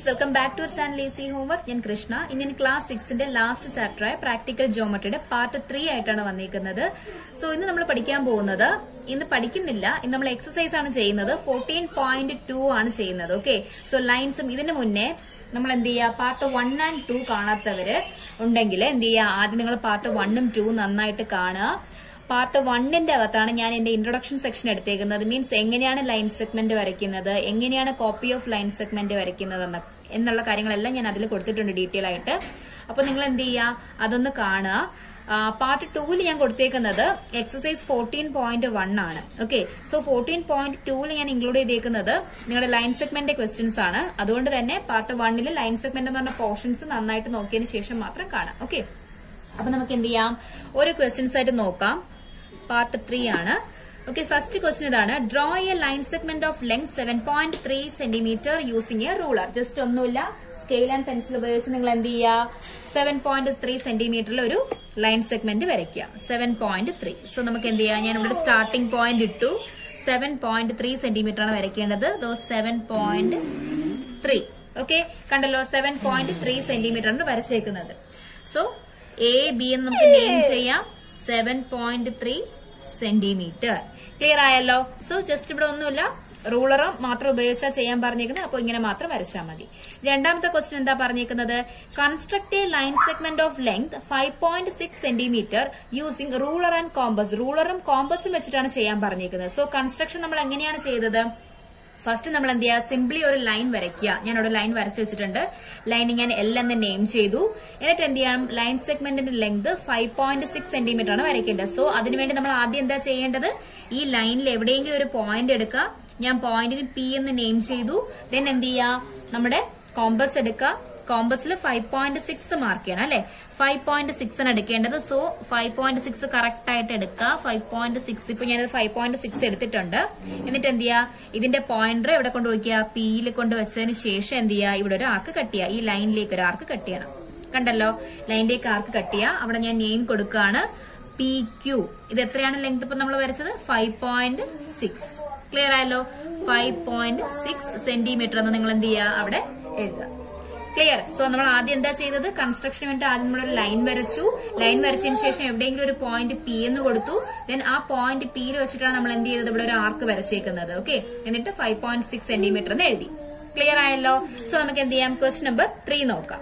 Friends welcome back to our channel easy homework ഞാൻ കൃഷ്ണ ഇന്ന് ഞാൻ ക്ലാസ് സിക്സിന്റെ ലാസ്റ്റ് ചാപ്റ്ററായ പ്രാക്ടിക്കൽ ജോമെട്രിയുടെ പാർട്ട് ത്രീ ആയിട്ടാണ് വന്നിരിക്കുന്നത് സോ ഇന്ന് നമ്മൾ പഠിക്കാൻ പോകുന്നത് ഇന്ന് പഠിക്കുന്നില്ല ഇന്ന് നമ്മൾ എക്സസൈസ് ആണ് ചെയ്യുന്നത് ഫോർട്ടീൻ പോയിന്റ് ടു ആണ് ചെയ്യുന്നത് ഓക്കെ സോ ലൈൻസും ഇതിന് മുന്നേ നമ്മൾ എന്ത് ചെയ്യുക പാർട്ട് വൺ ആൻഡ് ടു കാണാത്തവര് ഉണ്ടെങ്കിൽ എന്ത് ചെയ്യുക ആദ്യം നിങ്ങൾ പാർട്ട് വണ്ണും ടു നന്നായിട്ട് കാണുക പാർട്ട് വണ്ണിന്റെ അകത്താണ് ഞാൻ എന്റെ ഇൻട്രൊഡക്ഷൻ സെക്ഷൻ എടുത്തേക്കുന്നത് മീൻസ് എങ്ങനെയാണ് ലൈൻ സെഗ്മെന്റ് വരയ്ക്കുന്നത് എങ്ങനെയാണ് കോപ്പി ഓഫ് ലൈൻ സെഗ്മെന്റ് വരയ്ക്കുന്നത് എന്ന എന്നുള്ള കാര്യങ്ങളെല്ലാം ഞാൻ അതിൽ കൊടുത്തിട്ടുണ്ട് ഡീറ്റെയിൽ ആയിട്ട് അപ്പൊ നിങ്ങൾ എന്ത് ചെയ്യുക അതൊന്ന് കാണുക പാർട്ട് ടൂവിൽ ഞാൻ കൊടുത്തേക്കുന്നത് എക്സസൈസ് ഫോർട്ടീൻ പോയിന്റ് വൺ ആണ് ഓക്കെ സോ ഫോർട്ടീൻ പോയിന്റ് ടൂവിൽ ഞാൻ ഇൻക്ലൂഡ് ചെയ്തേക്കുന്നത് നിങ്ങളുടെ ലൈൻ സെഗ്മെന്റ് ക്വസ്റ്റ്യൻസ് ആണ് അതുകൊണ്ട് തന്നെ പാർട്ട് വണ്ണിൽ ലൈൻ സെഗ്മെന്റ് എന്ന് പറഞ്ഞ പോർഷൻസ് നന്നായിട്ട് നോക്കിയതിന് ശേഷം മാത്രം കാണാം ഓക്കെ അപ്പൊ നമുക്ക് എന്ത് ചെയ്യാം ഓരോ ക്വസ്റ്റ്യൻസ് ആയിട്ട് നോക്കാം പാർട്ട് ത്രീ ആണ് ഓക്കെ ഫസ്റ്റ് ക്വസ്റ്റ്യൻ ഇതാണ് draw a line segment of length seven point three centimetre using a ruler just ഒന്നുമില്ല സ്കെയിൽ ആൻഡ് പെൻസിൽ ഉപയോഗിച്ച് നിങ്ങൾ എന്ത് ചെയ്യുക സെവൻ പോയിന്റ് ത്രീ സെന്റിമീറ്ററിൽ ഒരു ലൈൻ സെഗ്മെന്റ് വരയ്ക്കുക സെവൻ പോയിന്റ് ത്രീ സോ നമുക്ക് എന്ത് ചെയ്യാം ഞാൻ ഇവിടെ സ്റ്റാർട്ടിംഗ് പോയിന്റ് ഇട്ടു സെവൻ പോയിന്റ് ത്രീ സെന്റിമീറ്റർ ആണ് വരയ്ക്കേണ്ടത് ദോ സെവൻ പോയിന്റ് ത്രീ ഓക്കെ കണ്ടല്ലോ സെവൻ പോയിന്റ് ത്രീ സെന്റിമീറ്റർ ആണ് വരച്ചേക്കുന്നത് സോ എ ബി എന്ന് നമുക്ക് നെയിം ചെയ്യാം seven point three centimetre clear ആയല്ലോ സോ ജസ്റ്റ് ഇവിടെ ഒന്നുമില്ല റൂളറോ മാത്രം ഉപയോഗിച്ചാൽ ചെയ്യാൻ പറഞ്ഞേക്കുന്നത് അപ്പോൾ ഇങ്ങനെ മാത്രം വരച്ചാൽ മതി രണ്ടാമത്തെ ക്വസ്റ്റ്യൻ എന്താ പറഞ്ഞേക്കുന്നത് construct a line segment of length five point six centimetre using ruler and compass റൂളറും കോമ്പസും വെച്ചിട്ടാണ് ചെയ്യാൻ പറഞ്ഞേക്കുന്നത് സോ കൺസ്ട്രക്ഷൻ നമ്മൾ എങ്ങനെയാണ് ചെയ്തത് ഫസ്റ്റ് നമ്മൾ എന്ത് ചെയ്യുക സിംപ്ലി ഒരു ലൈൻ വരയ്ക്കുക ഞാൻ ഒരു ലൈൻ വരച്ചു വെച്ചിട്ടുണ്ട് ലൈൻ ഞാൻ എൽ എന്ന് നെയിം ചെയ്തു എന്നിട്ട് എന്ത് ചെയ്യണം ലൈൻ സെഗ്മെന്റിന്റെ length five point six centimetre ആണ് വരയ്ക്കേണ്ടത് സോ അതിനുവേണ്ടി നമ്മൾ ആദ്യം എന്താ ചെയ്യേണ്ടത് ഈ ലൈനിൽ എവിടെയെങ്കിലും ഒരു പോയിന്റ് എടുക്കുക ഞാൻ പോയിന്റിന് പി എന്ന് നെയിം ചെയ്തു ദെൻ എന്ത് ചെയ്യുക നമ്മുടെ കോമ്പസ് എടുക്കുക കോമ്പസിൽ ഫൈവ് പോയിന്റ് സിക്സ് മാർക്ക് ചെയ്യണം അല്ലെ ഫൈവ് പോയിന്റ് സിക്സ് ആണ് എടുക്കേണ്ടത് so five point six correct ആയിട്ട് എടുക്കുക ഫൈവ് പോയിന്റ് സിക്സ് ഇപ്പൊ ഞാനത് ഫൈവ് പോയിന്റ് സിക്സ് എടുത്തിട്ടുണ്ട് എന്നിട്ട് എന്ത് ചെയ്യുക ഇതിന്റെ പോയിന്റർ എവിടെ കൊണ്ട് വയ്ക്കുക പിയിൽ കൊണ്ട് വെച്ചതിന് ശേഷം എന്ത് ചെയ്യുക ഇവിടെ ഒരു ആർക്ക് കട്ട് ചെയ്യുക ഈ ലൈനിലേക്ക് ഒരു ആർക്ക് കട്ട് ചെയ്യണം കണ്ടല്ലോ ലൈനിലേക്ക് ആർക്ക് കട്ട് ചെയ്യുക അവിടെ ഞാൻ നെയിം കൊടുക്കുകയാണ് പി ക്യൂ ഇത് എത്രയാണ് ലെങ്ത് ഇപ്പൊ നമ്മൾ വരച്ചത് ഫൈവ് പോയിന്റ് സിക്സ് ക്ലിയർ ആയല്ലോ ഫൈവ് പോയിന്റ് സിക്സ് സെന്റിമീറ്റർ എന്ന് നിങ്ങൾ എന്ത് ചെയ്യുക അവിടെ എഴുതുക ക്ലിയർ സോ നമ്മൾ ആദ്യം എന്താ ചെയ്തത് കൺസ്ട്രക്ഷന് വേണ്ടി ആദ്യം നമ്മൾ ഒരു ലൈൻ വരച്ചു ലൈൻ വരച്ചതിന് ശേഷം എവിടെയെങ്കിലും ഒരു പോയിന്റ് പി എന്ന് കൊടുത്തു ദെൻ ആ പോയിന്റ് പിയിൽ വെച്ചിട്ടാണ് നമ്മൾ എന്ത് ചെയ്തത് ഇവിടെ ഒരു ആർക്ക് വരച്ചേക്കുന്നത് ഓക്കെ എന്നിട്ട് ഫൈവ് പോയിന്റ് സിക്സ് സെന്റിമീറ്റർ എന്ന് എഴുതി ക്ലിയർ ആയല്ലോ സോ നമുക്ക് എന്ത് ചെയ്യാം ക്വസ്റ്റ്യൻ നമ്പർ ത്രീ നോക്കാം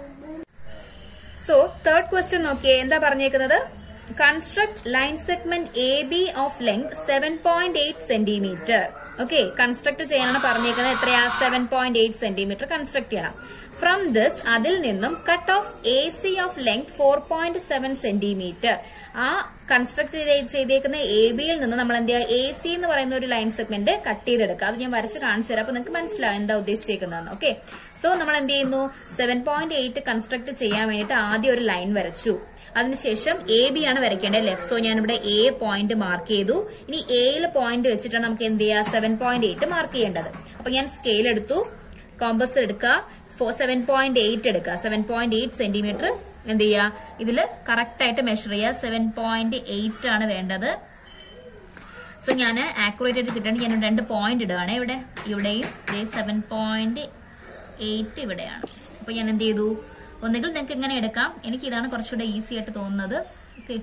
സോ തേർഡ് ക്വസ്റ്റ്യൻ നോക്കിയേ എന്താ പറഞ്ഞേക്കുന്നത് construct line segment A B of length seven point eight centimetre okay construct ചെയ്യാനാണ് പറഞ്ഞേക്കുന്നത് എത്രയാ seven point eight centimetre construct ചെയ്യണം ഫ്രം ദിസ് അതിൽ നിന്നും cut off A C of length four point seven centimetre ആ കൺസ്ട്രക്ട് ചെയ്തേക്കുന്ന A ബിയിൽ നിന്ന് നമ്മൾ എന്ത് ചെയ്യുക എ സി എന്ന് പറയുന്ന ഒരു ലൈൻ സെഗ്മെന്റ് കട്ട് ചെയ്തെടുക്കുക അത് ഞാൻ വരച്ച് കാണിച്ചു തരാം അപ്പൊ നിങ്ങൾക്ക് മനസ്സിലാവും എന്താ ഉദ്ദേശിച്ചേക്കുന്നതെന്ന് ഓക്കെ സോ നമ്മൾ എന്ത് ചെയ്യുന്നു സെവൻ പോയിന്റ് എയ്റ്റ് കൺസ്ട്രക്ട് ചെയ്യാൻ വേണ്ടിയിട്ട് ആദ്യം ഒരു ലൈൻ വരച്ചു അതിനുശേഷം എ ബി ആണ് വരയ്ക്കേണ്ടത് അല്ലേ സോ ഞാനിവിടെ എ പോയിന്റ് മാർക്ക് ചെയ്തു ഇനി എയിൽ പോയിന്റ് വെച്ചിട്ടാണ് നമുക്ക് എന്ത് ചെയ്യുക സെവൻ പോയിന്റ് എയ്റ്റ് മാർക്ക് ചെയ്യേണ്ടത് അപ്പൊ ഞാൻ സ്കെയിൽ എടുത്തു കോമ്പസ് എടുക്കുക ഫോർ സെവൻ പോയിന്റ് എയ്റ്റ് എടുക്കുക സെവൻ പോയിന്റ് എയ്റ്റ് സെന്റിമീറ്റർ എന്ത് ചെയ്യുക ഇതിൽ കറക്റ്റ് ആയിട്ട് മെഷർ ചെയ്യുക സെവൻ പോയിന്റ് എയ്റ്റ് ആണ് വേണ്ടത് സോ ഞാൻ ആക്യുറേറ്റ് ആയിട്ട് കിട്ടേണ്ട ഞാൻ രണ്ട് പോയിന്റ് ഇടുകയാണ് ഇവിടെ ഇവിടെയും സെവൻ പോയിന്റ് എയ്റ്റ് ഇവിടെയാണ് അപ്പൊ ഞാൻ എന്ത് ചെയ്തു ഒന്നുകിൽ നിങ്ങൾക്ക് ഇങ്ങനെ എടുക്കാം എനിക്ക് ഇതാണ് കുറച്ചുകൂടെ ഈസി ആയിട്ട് തോന്നുന്നത് okay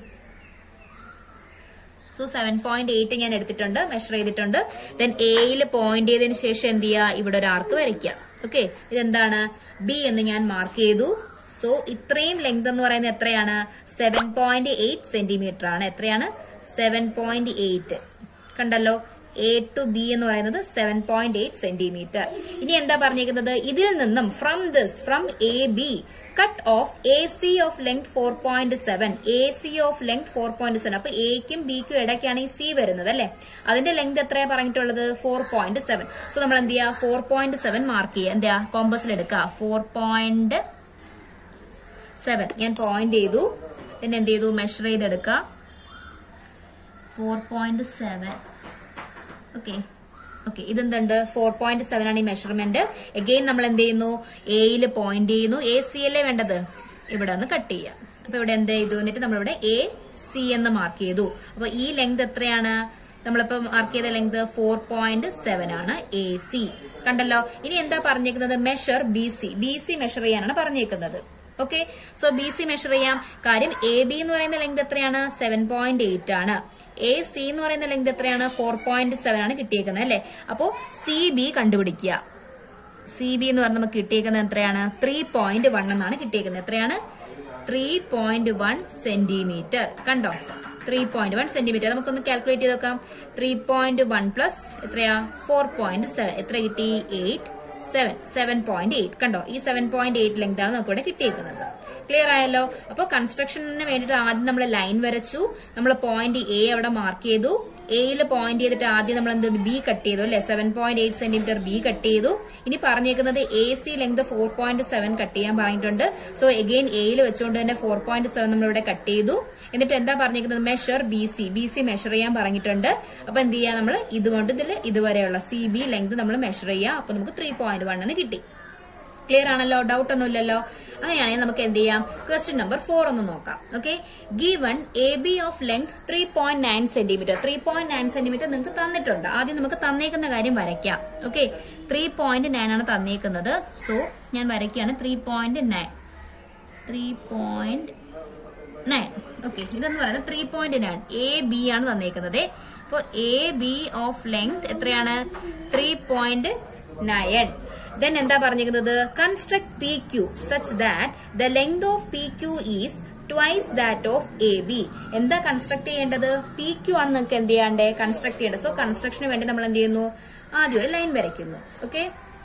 so seven point eight ഞാൻ എടുത്തിട്ടുണ്ട് മെഷർ ചെയ്തിട്ടുണ്ട് ദെൻ എയിൽ പോയിന്റ് ചെയ്തതിന് ശേഷം എന്ത് ചെയ്യുക ഇവിടെ ഒരു ആർക്ക് വരയ്ക്കുക ഓക്കെ ഇതെന്താണ് ബി എന്ന് ഞാൻ മാർക്ക് ചെയ്തു സോ ഇത്രയും ലെങ്ത് എന്ന് പറയുന്നത് എത്രയാണ് സെവൻ പോയിന്റ് എയ്റ്റ് സെന്റിമീറ്റർ ആണ് എത്രയാണ് സെവൻ പോയിന്റ് എയ്റ്റ് കണ്ടല്ലോ എ ടു ബി എന്ന് പറയുന്നത് സെവൻ പോയിന്റ് എയ്റ്റ് സെന്റിമീറ്റർ ഇനി എന്താ പറഞ്ഞിരിക്കുന്നത് ഇതിൽ നിന്നും from this from A B cut off A C of length four point seven A C of length four point seven അപ്പൊ എക്കും ബിക്കും ഇടയ്ക്കാണ് ഈ സി വരുന്നത് അല്ലെ അതിന്റെ ലെങ്ത് എത്രയാ പറഞ്ഞിട്ടുള്ളത് ഫോർ പോയിന്റ് സെവൻ സോ നമ്മൾ എന്ത് ചെയ്യുക ഫോർ പോയിന്റ് സെവൻ മാർക്ക് ചെയ്യുക എന്താ കോമ്പസിൽ എടുക്കുക ഫോർ പോയിന്റ് സെവൻ ഞാൻ പോയിന്റ് ചെയ്തു പിന്നെ എന്ത് ചെയ്തു മെഷർ ചെയ്തെടുക്കുക four point seven okay okay ഇതെന്തുണ്ട് ഫോർ പോയിന്റ് സെവൻ ആണ് ഈ മെഷർമെന്റ് എഗെയിൻ നമ്മൾ എന്ത് ചെയ്യുന്നു എയിൽ പോയിന്റ് ചെയ്യുന്നു എ സി അല്ലേ വേണ്ടത് ഇവിടെ ഒന്ന് കട്ട് ചെയ്യുക അപ്പൊ ഇവിടെ എന്ത് ചെയ്തു എന്നിട്ട് നമ്മളിവിടെ എ സി എന്ന് മാർക്ക് ചെയ്തു അപ്പൊ ഈ ലെങ്ത് എത്രയാണ് നമ്മളിപ്പോ മാർക്ക് ചെയ്ത ലെങ്ത് ഫോർ പോയിന്റ് സെവൻ ആണ് എ സി കണ്ടല്ലോ ഇനി എന്താ പറഞ്ഞേക്കുന്നത് measure B C B C measure ചെയ്യാനാണ് പറഞ്ഞേക്കുന്നത് okay so B C measure ചെയ്യാം കാര്യം എ ബി എന്ന് പറയുന്ന ലെങ്ത് എത്രയാണ് സെവൻ പോയിന്റ് എയ്റ്റ് ആണ് എ സി എന്ന് പറയുന്ന ലെങ്ത് എത്രയാണ് ഫോർ പോയിന്റ് സെവൻ ആണ് കിട്ടിയേക്കുന്നത് അല്ലെ അപ്പോ സി ബി കണ്ടുപിടിക്കുക സി ബി എന്ന് പറഞ്ഞാൽ നമുക്ക് കിട്ടിയേക്കുന്നത് എത്രയാണ് ത്രീ പോയിന്റ് വൺ എന്നാണ് കിട്ടിയേക്കുന്നത് എത്രയാണ് ത്രീ പോയിന്റ് വൺ സെന്റിമീറ്റർ കണ്ടോ ത്രീ പോയിന്റ് വൺ സെന്റിമീറ്റർ നമുക്കൊന്ന് കാൽക്കുലേറ്റ് ചെയ്ത് നോക്കാം ത്രീ പോയിന്റ് വൺ പ്ലസ് എത്രയാ ഫോർ പോയിന്റ് സെവൻ എത്ര കിട്ടി eight seven seven point eight കണ്ടോ ഈ സെവൻ പോയിന്റ് എയ്റ്റ് ലെങ്ത് ആണ് നമുക്ക് ഇവിടെ കിട്ടിയേക്കുന്നത് ക്ലിയർ ആയല്ലോ അപ്പോൾ കൺസ്ട്രക്ഷന് വേണ്ടിയിട്ട് ആദ്യം നമ്മൾ ലൈൻ വരച്ചു നമ്മൾ പോയിന്റ് എ അവിടെ മാർക്ക് ചെയ്തു എയിൽ പോയിന്റ് ചെയ്തിട്ട് ആദ്യം നമ്മൾ എന്ത് ബി കട്ട് ചെയ്തു അല്ലെ seven point eight centimetre B cut ചെയ്തു ഇനി പറഞ്ഞേക്കുന്നത് A C length four point seven cut ചെയ്യാൻ പറഞ്ഞിട്ടുണ്ട് സോ എഗെയിൻ എയിൽ വെച്ചുകൊണ്ട് തന്നെ ഫോർ പോയിന്റ് സെവൻ നമ്മൾ ഇവിടെ കട്ട് ചെയ്തു എന്നിട്ട് എന്താ പറഞ്ഞേക്കുന്നത് measure B C B C measure ചെയ്യാൻ പറഞ്ഞിട്ടുണ്ട് അപ്പൊ എന്ത് ചെയ്യാം നമ്മൾ ഇതുകൊണ്ട് ഇതിൽ ഇതുവരെയുള്ള സി ബി ലെങ്ത് നമ്മൾ മെഷർ ചെയ്യാം അപ്പൊ നമുക്ക് ത്രീ പോയിന്റ് വൺ എന്ന് കിട്ടി ക്ലിയർ ആണല്ലോ ഡൗട്ട് ഒന്നുമില്ലല്ലോ അങ്ങനെയാണെങ്കിൽ നമുക്ക് എന്ത് ചെയ്യാം ക്വസ്റ്റ്യൻ നമ്പർ ഫോർ ഒന്ന് നോക്കാം okay given A B of length three point nine centimetre three point nine centimetre നിങ്ങൾക്ക് തന്നിട്ടുണ്ട് ആദ്യം നമുക്ക് തന്നേക്കുന്ന കാര്യം വരയ്ക്കാം ഓക്കെ ത്രീ പോയിന്റ് നയൻ ആണ് തന്നേക്കുന്നത് സോ ഞാൻ വരയ്ക്കുകയാണ് three point nine three point nine okay ഇതെന്ന് പറയുന്നത് three point nine A B ആണ് തന്നേക്കുന്നത് അപ്പോൾ എ ബി ഓഫ് ലെങ്ത് എത്രയാണ് ത്രീ പോയിന്റ് നയൻ ദെൻ എന്താ പറഞ്ഞിരിക്കുന്നത് construct P Q such that the length of P Q is twice that of A B എന്താ construct ചെയ്യേണ്ടത് പി ക്യൂ ആണ് നിങ്ങൾക്ക് എന്ത് ചെയ്യാണ്ടേ കൺസ്ട്രക്ട് ചെയ്യേണ്ടത് സോ കൺസ്ട്രക്ഷന് വേണ്ടി നമ്മൾ എന്ത് ചെയ്യുന്നു ആദ്യം ഒരു ലൈൻ വരയ്ക്കുന്നു ഓക്കെ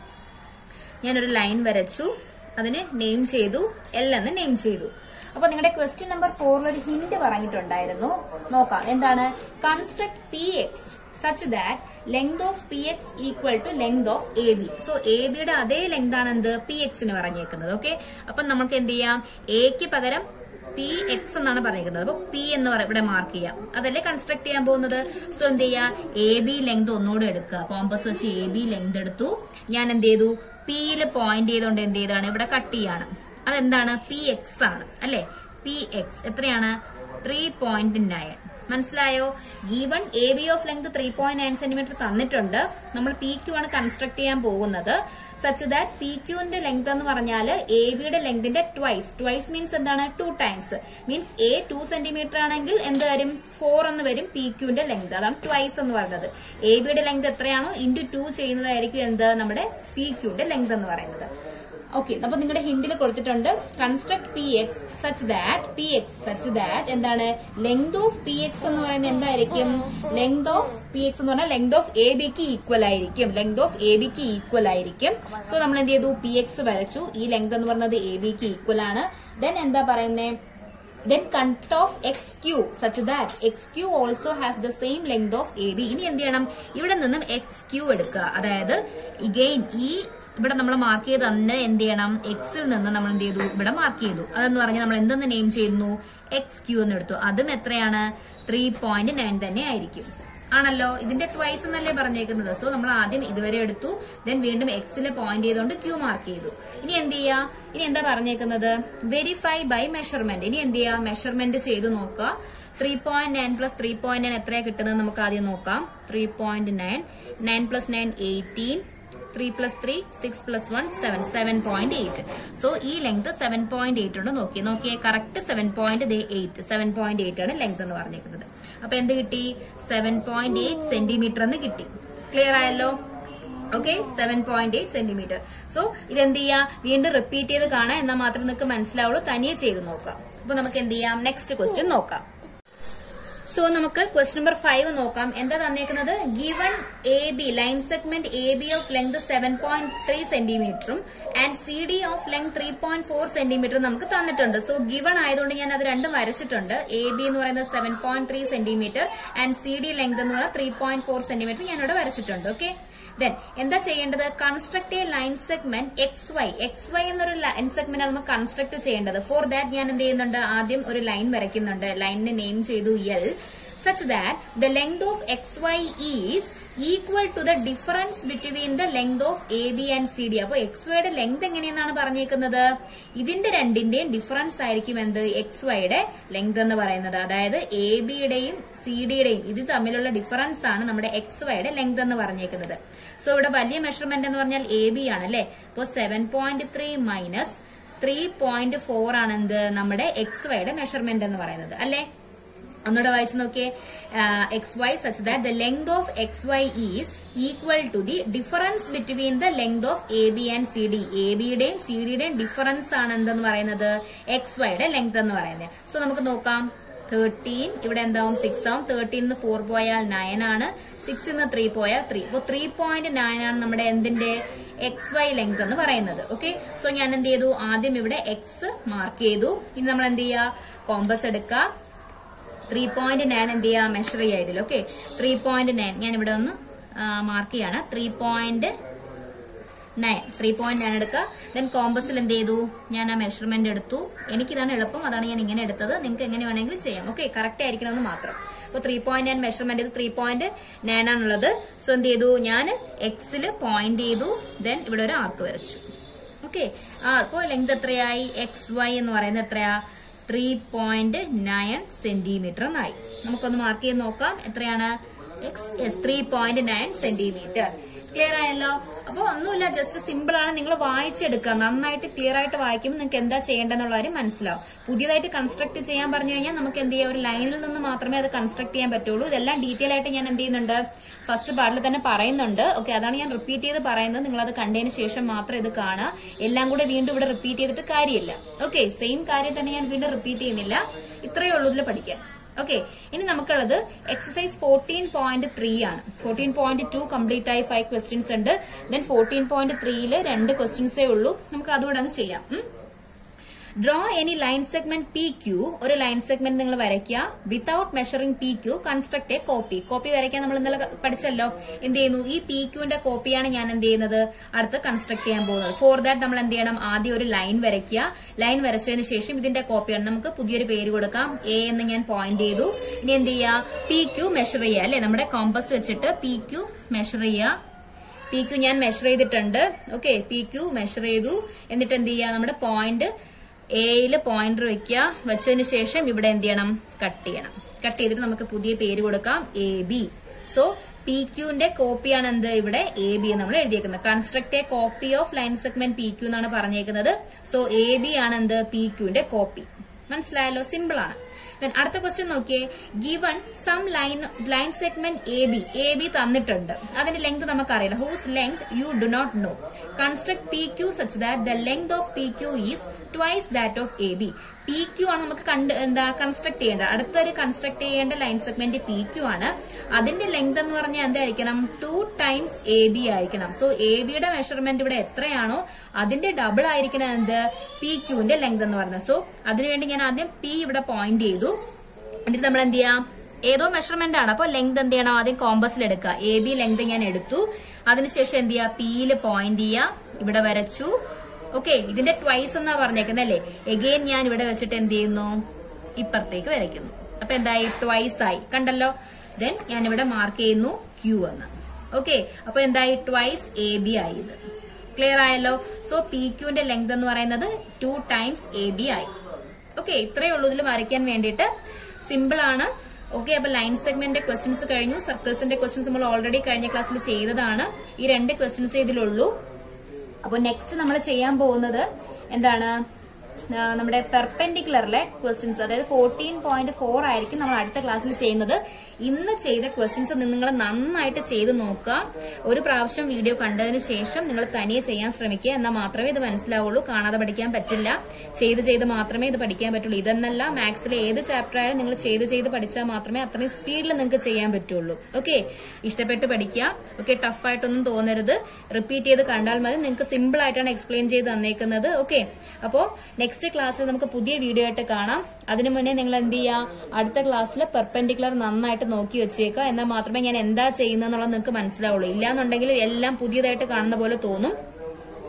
ഞാനൊരു ലൈൻ വരച്ചു അതിന് നെയിം ചെയ്തു എൽ എന്ന് നെയിം ചെയ്തു അപ്പൊ നിങ്ങളുടെ ക്വസ്റ്റ്യൻ നമ്പർ ഫോറിൽ ഒരു ഹിന്റ് പറഞ്ഞിട്ടുണ്ടായിരുന്നു നോക്കാം എന്താണ് construct P X such that length of P X equal to length of A B so A ബിയുടെ അതേ ലെങ്ത് ആണ് എന്ത് പി എക്സിന് പറഞ്ഞേക്കുന്നത് ഓക്കെ അപ്പൊ നമുക്ക് എന്ത് ചെയ്യാം എക്ക് പകരം പി എക്സ് എന്നാണ് പറഞ്ഞിരിക്കുന്നത് അപ്പൊ പി എന്ന് പറ- ഇവിടെ മാർക്ക് ചെയ്യാം അതല്ലേ കൺസ്ട്രക്ട് ചെയ്യാൻ പോകുന്നത് സോ എന്ത് ചെയ്യാ എ ബി ലെങ്ത് ഒന്നുകൂടെ എടുക്കുക കോമ്പസ് വെച്ച് എ ബി ലെങ്ത് എടുത്തു ഞാൻ എന്ത് ചെയ്തു പിയിൽ പോയിന്റ് ചെയ്തുകൊണ്ട് എന്ത് ചെയ്താണ് ഇവിടെ കട്ട് ചെയ്യാണ് അതെന്താണ് പി എക്സ് ആണ് അല്ലെ പി എക്സ് എത്രയാണ് ത്രീ പോയിന്റ് നയൻ മനസ്സിലായോ given A B of length three point nine centimetre തന്നിട്ടുണ്ട് നമ്മൾ പി ക്യു ആണ് കൺസ്ട്രക്ട് ചെയ്യാൻ പോകുന്നത് സച്ച് ദാറ്റ് പി ക്യൂവിന്റെ ലെങ്ത് എന്ന് പറഞ്ഞാൽ എ ബിയുടെ ലെങ്തിന്റെ ട്വൈസ് ട്വൈസ് മീൻസ് എന്താണ് two times means A two centimetre ആണെങ്കിൽ എന്ത് വരും ഫോർ എന്ന് വരും പി ക്യൂവിന്റെ ലെങ്ത് അതാണ് ട്വൈസ് എന്ന് പറയുന്നത് എ ബിയുടെ ലെങ്ത് എത്രയാണോ ഇൻറ്റു ടു ചെയ്യുന്നതായിരിക്കും എന്ത് നമ്മുടെ പി ക്യൂവിന്റെ ലെങ്ത് എന്ന് പറയുന്നത് ഓക്കെ അപ്പൊ നിങ്ങളുടെ ഹിന്ദിയിൽ കൊടുത്തിട്ടുണ്ട് construct P X such that P X such that എന്താണ് ലെങ്ത് ഓഫ് പി എക്സ് എന്ന് പറയുന്നത് എന്തായിരിക്കും ലെങ്ത് ഓഫ് പി എക്സ് എന്ന് പറഞ്ഞാൽ ലെങ്ത് ഓഫ് എ ബിക്ക് ഈക്വൽ ആയിരിക്കും ലെങ്ത് ഓഫ് എ ബിക്ക് ഈക്വൽ ആയിരിക്കും സോ നമ്മൾ എന്ത് ചെയ്തു പി എക്സ് വരച്ചു ഈ ലെങ്ത് എന്ന് പറയുന്നത് എ ബിക്ക് ഈക്വൽ ആണ് ദെൻ എന്താ പറയുന്നത് then cut off X Q such that X Q also has the same length of A B ഇനി എന്ത് ചെയ്യണം ഇവിടെ നിന്നും എക്സ് ക്യൂ എടുക്കുക അതായത് ഇഗെയിൻ ഈ ഇവിടെ നമ്മൾ മാർക്ക് ചെയ്ത് തന്നെ എന്ത് ചെയ്യണം എക്സിൽ നിന്ന് നമ്മൾ എന്ത് ചെയ്തു ഇവിടെ മാർക്ക് ചെയ്തു അതെന്ന് പറഞ്ഞാൽ നമ്മൾ എന്തെന്ന് നെയിം ചെയ്യുന്നു എക്സ് ക്യൂ എന്ന് എടുത്തു അതും എത്രയാണ് ത്രീ പോയിന്റ് നയൻ തന്നെ ആയിരിക്കും ആണല്ലോ ഇതിന്റെ ട്വൈസ് എന്നല്ലേ പറഞ്ഞേക്കുന്നത് സോ നമ്മൾ ആദ്യം ഇതുവരെ എടുത്തു ദെൻ വീണ്ടും എക്സിൽ പോയിന്റ് ചെയ്തുകൊണ്ട് ക്യൂ മാർക്ക് ചെയ്തു ഇനി എന്ത് ചെയ്യാ ഇനി എന്താ പറഞ്ഞേക്കുന്നത് വെരിഫൈ ബൈ മെഷർമെന്റ് ഇനി എന്ത് ചെയ്യാ മെഷർമെന്റ് ചെയ്ത് നോക്കുക three point nine plus three point nine എത്രയാ കിട്ടുന്നത് നമുക്ക് ആദ്യം നോക്കാം three point nine nine plus nine eighteen three plus three six plus one seven seven point eight so ഈ ലെങ്ത് സെവൻ പോയിന്റ് എയ്റ്റ് ഉണ്ട് നോക്കി നോക്കിയേ correct seven point eight seven point eight ആണ് ലെങ്ത് എന്ന് പറഞ്ഞേക്കുന്നത് അപ്പൊ എന്ത് കിട്ടി സെവൻ പോയിന്റ് എയ്റ്റ് സെന്റിമീറ്റർ എന്ന് കിട്ടി ക്ലിയർ ആയല്ലോ okay seven point eight centimetre so ഇതെന്ത് ചെയ്യാ വീണ്ടും റിപ്പീറ്റ് ചെയ്ത് കാണാം എന്നാൽ മാത്രമേ നിങ്ങൾക്ക് മനസ്സിലാവുള്ളൂ തനിയെ ചെയ്ത് നോക്കാം അപ്പൊ നമുക്ക് എന്ത് ചെയ്യാം നെക്സ്റ്റ് ക്വസ്റ്റ്യൻ നോക്കാം സോ നമുക്ക് ക്വസ്റ്റ്യൻ നമ്പർ ഫൈവ് നോക്കാം എന്താ തന്നേക്കുന്നത് given A B line segment A B of length seven point three സെന്റിമീറ്ററും and C D of length three point four സെന്റിമീറ്ററും നമുക്ക് തന്നിട്ടുണ്ട് സോ ഗിവൺ ആയതുകൊണ്ട് ഞാൻ അത് രണ്ടും വരച്ചിട്ടുണ്ട് എ ബി എന്ന് പറയുന്നത് seven point three centimetre and C D length എന്ന് പറയുന്നത് ത്രീ പോയിന്റ് ഫോർ സെന്റിമീറ്റർ ഞാൻ ഇവിടെ വരച്ചിട്ടുണ്ട് ഓക്കെ ദെൻ എന്താ ചെയ്യേണ്ടത് construct a line segment X Y X Y എന്നൊരു ലൈൻ സെഗ്മെന്റ് ആണ് നമുക്ക് കൺസ്ട്രക്ട് ചെയ്യേണ്ടത് ഫോർ ദാറ്റ് ഞാൻ എന്ത് ചെയ്യുന്നുണ്ട് ആദ്യം ഒരു ലൈൻ വരയ്ക്കുന്നുണ്ട് ലൈനിന് നെയിം ചെയ്തു L such that the length of X Y is equal to the difference between the length of A B and C D അപ്പൊ എക്സ് വൈയുടെ ലെങ്ത് എങ്ങനെയെന്നാണ് പറഞ്ഞേക്കുന്നത് ഇതിന്റെ രണ്ടിന്റെയും ഡിഫറൻസ് ആയിരിക്കും എന്ത് എക്സ് വൈയുടെ ലെങ്ത് എന്ന് പറയുന്നത് അതായത് എ ബിയുടെയും സി ഡിയുടെയും ഇത് തമ്മിലുള്ള ഡിഫറൻസ് ആണ് നമ്മുടെ എക്സ് വൈയുടെ ലെങ്ത് എന്ന് പറഞ്ഞേക്കുന്നത് സോ ഇവിടെ വലിയ മെഷർമെന്റ് എന്ന് പറഞ്ഞാൽ എ ബി ആണ് അല്ലെ അപ്പോൾ seven point three minus three point four ആണ് എന്ത് നമ്മുടെ എക്സ് വൈയുടെ മെഷർമെന്റ് എന്ന് പറയുന്നത് അല്ലെ ഒന്നുകൂടെ വായിച്ചു നോക്കിയേ X Y such that the length of X Y is equal to the difference between the length of A B and C D A ബിയുടെയും സി ഡിയുടെയും ഡിഫറൻസ് ആണ് എന്തെന്ന് പറയുന്നത് എക്സ് വൈയുടെ ലെങ്ത് എന്ന് പറയുന്നത് സോ നമുക്ക് നോക്കാം തേർട്ടീൻ ഇവിടെ എന്താവും സിക്സ് ആവും തേർട്ടീൻ ഫോർ പോയാൽ നയൻ ആണ് സിക്സ് നിന്ന് ത്രീ പോയാൽ ത്രീ അപ്പോൾ ത്രീ പോയിന്റ് നയൻ ആണ് നമ്മുടെ എന്തിന്റെ എക്സ് വൈ ലെങ്ത് എന്ന് പറയുന്നത് ഓക്കെ സോ ഞാൻ എന്ത് ചെയ്തു ആദ്യം ഇവിടെ എക്സ് മാർക്ക് ചെയ്തു ഇനി നമ്മൾ എന്ത് ചെയ്യുക കോമ്പസ് എടുക്കുക ത്രീ പോയിന്റ് നയൻ എന്ത് ചെയ്യുക മെഷർ ചെയ്യുക ഇതിൽ ഓക്കെ ത്രീ പോയിന്റ് നയൻ ഞാൻ ഇവിടെ ഒന്ന് മാർക്ക് ചെയ്യാണ് three point nine three point nine എടുക്കുക ദെൻ കോമ്പസിൽ എന്ത് ചെയ്തു ഞാൻ ആ മെഷർമെന്റ് എടുത്തു എനിക്കിതാണ് എളുപ്പം അതാണ് ഞാൻ ഇങ്ങനെ എടുത്തത് നിങ്ങൾക്ക് എങ്ങനെ വേണമെങ്കിലും ചെയ്യാം ഓക്കെ കറക്റ്റ് ആയിരിക്കണമെന്ന് മാത്രം അപ്പോൾ ത്രീ പോയിന്റ് നയൻ മെഷർമെന്റ് ഇത് ത്രീ പോയിന്റ് നയൻ ആണുള്ളത് സോ എന്ത് ചെയ്തു ഞാൻ എക്സിൽ പോയിന്റ് ചെയ്തു ദെൻ ഇവിടെ ഒരു ആർക്ക് വരച്ചു ഓക്കെ ആ അപ്പോൾ ലെങ്ത് എത്രയായി എക്സ് വൈ എന്ന് പറയുന്നത് എത്രയാ ത്രീ പോയിന്റ് നയൻ സെന്റിമീറ്റർ എന്നായി നമുക്കൊന്ന് മാർക്ക് ചെയ്ത് നോക്കാം എത്രയാണ് X S three point nine centimetre clear ആയല്ലോ അപ്പൊ ഒന്നുമില്ല ജസ്റ്റ് സിമ്പിൾ ആണ് നിങ്ങൾ വായിച്ചെടുക്കുക നന്നായിട്ട് ക്ലിയർ ആയിട്ട് വായിക്കുമ്പോൾ നിങ്ങൾക്ക് എന്താ ചെയ്യേണ്ടതെന്നുള്ള കാര്യം മനസ്സിലാവും പുതിയതായിട്ട് കൺസ്ട്രക്ട് ചെയ്യാൻ പറഞ്ഞു കഴിഞ്ഞാൽ നമുക്ക് എന്ത് ചെയ്യാം ഒരു ലൈനിൽ നിന്ന് മാത്രമേ അത് കൺസ്ട്രക്ട് ചെയ്യാൻ പറ്റുള്ളൂ ഇതെല്ലാം ഡീറ്റെയിൽ ആയിട്ട് ഞാൻ എന്ത് ചെയ്യുന്നുണ്ട് ഫസ്റ്റ് പാർട്ടിൽ തന്നെ പറയുന്നുണ്ട് ഓക്കെ അതാണ് ഞാൻ റിപ്പീറ്റ് ചെയ്ത് പറയുന്നത് നിങ്ങൾ അത് കണ്ടതിന് ശേഷം മാത്രം ഇത് കാണുക എല്ലാം കൂടെ വീണ്ടും ഇവിടെ റിപ്പീറ്റ് ചെയ്തിട്ട് കാര്യമില്ല ഓക്കെ സെയിം കാര്യം തന്നെ ഞാൻ വീണ്ടും റിപ്പീറ്റ് ചെയ്യുന്നില്ല ഇത്രയേ ഉള്ളൂ ഇതിൽ പഠിക്കാൻ ഓക്കെ ഇനി നമുക്കുള്ളത് എക്സസൈസ് ഫോർട്ടീൻ പോയിന്റ് ത്രീ ആണ് ഫോർട്ടീൻ പോയിന്റ് ടു കംപ്ലീറ്റ് ആയി ഫൈവ് ക്വസ്റ്റ്യൻസ് ഉണ്ട് ദെൻ ഫോർട്ടീൻ പോയിന്റ് ത്രീയില് രണ്ട് ക്വസ്റ്റ്യൻസേ ഉള്ളൂ നമുക്ക് അതുകൂടെ അങ്ങ് ചെയ്യാം ഉം. Draw any line segment P Q ഒരു ലൈൻ സെഗ്മെന്റ് നിങ്ങൾ വരയ്ക്കുക without measuring P Q construct a copy copy വരയ്ക്കാൻ നമ്മൾ ഇന്നലെ പഠിച്ചല്ലോ എന്ത് ചെയ്യുന്നു ഈ പി ക്യൂന്റെ കോപ്പിയാണ് ഞാൻ എന്ത് ചെയ്യുന്നത് അടുത്ത് കൺസ്ട്രക്ട് ചെയ്യാൻ പോകുന്നത് ഫോർ ദാറ്റ് നമ്മൾ എന്ത് ചെയ്യണം ആദ്യം ഒരു ലൈൻ വരയ്ക്കുക ലൈൻ വരച്ചതിന് ശേഷം ഇതിന്റെ കോപ്പിയാണ് നമുക്ക് പുതിയൊരു പേര് കൊടുക്കാം എ എന്ന് ഞാൻ പോയിന്റ് ചെയ്തു ഇനി എന്ത് ചെയ്യുക പി ക്യൂ മെഷർ ചെയ്യുക അല്ലെ നമ്മുടെ കോമ്പസ് വെച്ചിട്ട് പി ക്യൂ മെഷർ ചെയ്യുക പി ക്യൂ ഞാൻ മെഷർ ചെയ്തിട്ടുണ്ട് ഓക്കെ പി ക്യൂ മെഷർ ചെയ്തു എന്നിട്ട് എന്ത് ചെയ്യുക നമ്മുടെ പോയിന്റ് എയിൽ പോയിന്റർ വെക്കുക വെച്ചതിന് ശേഷം ഇവിടെ എന്ത് ചെയ്യണം കട്ട് ചെയ്യണം കട്ട് ചെയ്തിട്ട് നമുക്ക് പുതിയ പേര് കൊടുക്കാം എ ബി സോ പി ക്യൂന്റെ കോപ്പിയാണ് എന്ത് ഇവിടെ എ ബി നമ്മൾ എഴുതിയേക്കുന്നത് construct a copy of line segment P Q എന്നാണ് പറഞ്ഞേക്കുന്നത് സോ എ ബി ആണ് എന്ത് പി ക്യൂന്റെ കോപ്പി മനസ്സിലായല്ലോ സിമ്പിൾ ആണ് Then അടുത്ത ക്വസ്റ്റ്യൻ നോക്കിയേ given some line line segment A B A B തന്നിട്ടുണ്ട് അതിന്റെ ലെങ്ത് നമുക്കറിയില്ല whose length you do not know construct P Q such that the length of P Q is twice that of A B P Q ആണ് നമുക്ക് കണ്ട് എന്താ construct ചെയ്യേണ്ടത് അടുത്തൊരു construct ചെയ്യേണ്ട ലൈൻ സെഗ്മെന്റ് പി ക്യൂ ആണ് അതിന്റെ ലെങ്ത് എന്ന് പറഞ്ഞാൽ എന്തായിരിക്കണം ടു ടൈംസ് എ ബി ആയിരിക്കണം സോ എ ബിയുടെ മെഷർമെന്റ് ഇവിടെ എത്രയാണോ അതിന്റെ ഡബിൾ ആയിരിക്കണം എന്ത് പി ക്യൂവിന്റെ ലെങ്ത് എന്ന് പറയുന്നത് സോ അതിനുവേണ്ടി ഞാൻ ആദ്യം പി ഇവിടെ പോയിന്റ് ചെയ്തു എന്നിട്ട് നമ്മൾ എന്ത് ചെയ്യാം ഏതോ മെഷർമെന്റ് ആണ് അപ്പോൾ ലെങ്ത് എന്ത് ചെയ്യണം ആദ്യം കോമ്പസിൽ എടുക്കുക എ ബി ലെങ്ത് ഞാൻ എടുത്തു അതിനുശേഷം എന്ത് ചെയ്യുക പിയിൽ പോയിന്റ് ചെയ്യുക ഇവിടെ വരച്ചു ഓക്കെ ഇതിന്റെ ട്വൈസ് എന്നാ പറഞ്ഞേക്കുന്നത് അല്ലേ എഗെയിൻ ഞാൻ ഇവിടെ വെച്ചിട്ട് എന്ത് ചെയ്യുന്നു ഇപ്പുറത്തേക്ക് വരയ്ക്കുന്നു അപ്പൊ എന്തായി ട്വൈസ് ആയി കണ്ടല്ലോ ദെൻ ഞാൻ ഇവിടെ മാർക്ക് ചെയ്യുന്നു ക്യൂ എന്ന് ഓക്കെ അപ്പൊ എന്തായി ട്വൈസ് എ ബി ആയി ഇത് ക്ലിയർ ആയല്ലോ സോ പി ക്യൂന്റെ ലെങ്ത് എന്ന് പറയുന്നത് ടു ടൈംസ് എ ബി ആയി ഓക്കെ ഇത്രയേ ഉള്ളൂ ഇതിൽ വരയ്ക്കാൻ വേണ്ടിയിട്ട് സിമ്പിൾ ആണ് ഓക്കെ അപ്പൊ ലൈൻ സെഗ്മെന്റ് ക്വസ്റ്റ്യൻസ് കഴിഞ്ഞു സർക്കിൾസിന്റെ ക്വസ്റ്റ്യൻസ് നമ്മൾ ഓൾറെഡി കഴിഞ്ഞ ക്ലാസ്സിൽ ചെയ്തതാണ് ഈ രണ്ട് ക്വസ്റ്റ്യൻസ് ഇതിലുള്ളൂ അപ്പോൾ നെക്സ്റ്റ് നമ്മൾ ചെയ്യാൻ പോകുന്നത് എന്താണ് ആ, നമ്മുടെ പെർപെൻഡിക്കുലറിലെ ക്വസ്റ്റ്യൻസ് അതായത് ഫോർട്ടീൻ പോയിന്റ് ഫോർ ആയിരിക്കും നമ്മൾ അടുത്ത ക്ലാസ്സിൽ ചെയ്യുന്നത് ഇന്ന് ചെയ്ത ക്വസ്റ്റ്യൻസ് നിങ്ങൾ നന്നായിട്ട് ചെയ്ത് നോക്കുക ഒരു പ്രാവശ്യം വീഡിയോ കണ്ടതിന് ശേഷം നിങ്ങൾ തനിയെ ചെയ്യാൻ ശ്രമിക്കുക എന്നാൽ മാത്രമേ ഇത് മനസ്സിലാവുള്ളൂ കാണാതെ പഠിക്കാൻ പറ്റില്ല ചെയ്ത് ചെയ്ത് മാത്രമേ ഇത് പഠിക്കാൻ പറ്റുള്ളൂ ഇതെന്നല്ല മാത്സിലെ ഏത് ചാപ്റ്റർ ആയാലും നിങ്ങൾ ചെയ്ത് ചെയ്ത് പഠിച്ചാൽ മാത്രമേ അത്രയും സ്പീഡിൽ നിങ്ങൾക്ക് ചെയ്യാൻ പറ്റുള്ളൂ ഓക്കെ ഇഷ്ടപ്പെട്ട് പഠിക്കുക ഓക്കെ ടഫായിട്ടൊന്നും തോന്നരുത് റിപ്പീറ്റ് ചെയ്ത് കണ്ടാൽ മതി നിങ്ങൾക്ക് സിമ്പിൾ ആയിട്ടാണ് എക്സ്പ്ലെയിൻ ചെയ്ത് തന്നേക്കുന്നത് ഓക്കെ അപ്പോൾ നെക്സ്റ്റ് ക്ലാസ്സിൽ നമുക്ക് പുതിയ വീഡിയോ ആയിട്ട് കാണാം അതിനു മുന്നേ നിങ്ങൾ എന്ത് ചെയ്യുക അടുത്ത ക്ലാസ്സിൽ പെർപെൻഡിക്കുലർ നന്നായിട്ട് നോക്കി വെച്ചേക്കുക എന്നാൽ മാത്രമേ ഞാൻ എന്താ ചെയ്യുന്നതെന്നുള്ളത് നിങ്ങൾക്ക് മനസ്സിലാവുള്ളൂ ഇല്ലാന്നുണ്ടെങ്കിൽ എല്ലാം പുതിയതായിട്ട് കാണുന്ന പോലെ തോന്നും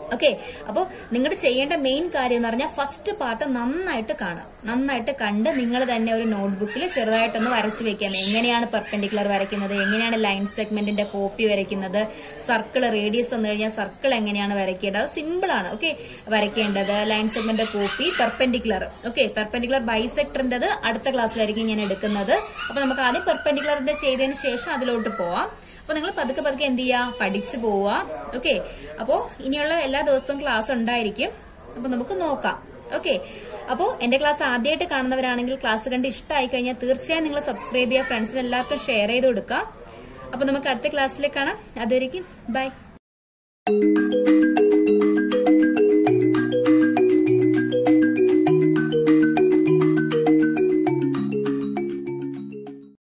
ഓക്കെ അപ്പോൾ നിങ്ങൾ ചെയ്യേണ്ട മെയിൻ കാര്യം എന്ന് പറഞ്ഞാൽ ഫസ്റ്റ് പാർട്ട് നന്നായിട്ട് കാണുക നന്നായിട്ട് കണ്ട് നിങ്ങൾ തന്നെ ഒരു നോട്ട്ബുക്കിൽ ചെറുതായിട്ടൊന്ന് വരച്ചു വെക്കാം എങ്ങനെയാണ് പെർപെൻഡിക്കുലർ വരയ്ക്കുന്നത് എങ്ങനെയാണ് ലൈൻ സെഗ്മെന്റിന്റെ കോപ്പി വരയ്ക്കുന്നത് സർക്കിൾ റേഡിയസ് വന്നു കഴിഞ്ഞാൽ സർക്കിൾ എങ്ങനെയാണ് വരയ്ക്കേണ്ടത് അത് സിമ്പിൾ ആണ് ഓക്കെ വരയ്ക്കേണ്ടത് line segment copy perpendicular okay perpendicular ബൈസെക്ടറിന്റേത് അടുത്ത ക്ലാസ്സിലായിരിക്കും ഞാൻ എടുക്കുന്നത് അപ്പൊ നമുക്ക് ആദ്യം പെർപെൻഡിക്കുലറിന്റെ ചെയ്തതിന് ശേഷം അതിലോട്ട് പോവാം അപ്പൊ നിങ്ങൾ പതുക്കെ പതുക്കെ എന്ത് ചെയ്യുക പഠിച്ചു പോവുക ഓക്കെ അപ്പോ ഇനിയുള്ള എല്ലാ ദിവസവും ക്ലാസ് ഉണ്ടായിരിക്കും അപ്പൊ നമുക്ക് നോക്കാം ഓക്കെ അപ്പോൾ എന്റെ ക്ലാസ് ആദ്യമായിട്ട് കാണുന്നവരാണെങ്കിൽ ക്ലാസ് കണ്ട് ഇഷ്ടമായി കഴിഞ്ഞാൽ തീർച്ചയായും നിങ്ങൾ സബ്സ്ക്രൈബ് ചെയ്യുക ഫ്രണ്ട്സിന് എല്ലാവർക്കും ഷെയർ ചെയ്ത് കൊടുക്കുക അപ്പൊ നമുക്ക് അടുത്ത ക്ലാസ്സിലേക്ക് കാണാം അതുവരെയും ബൈ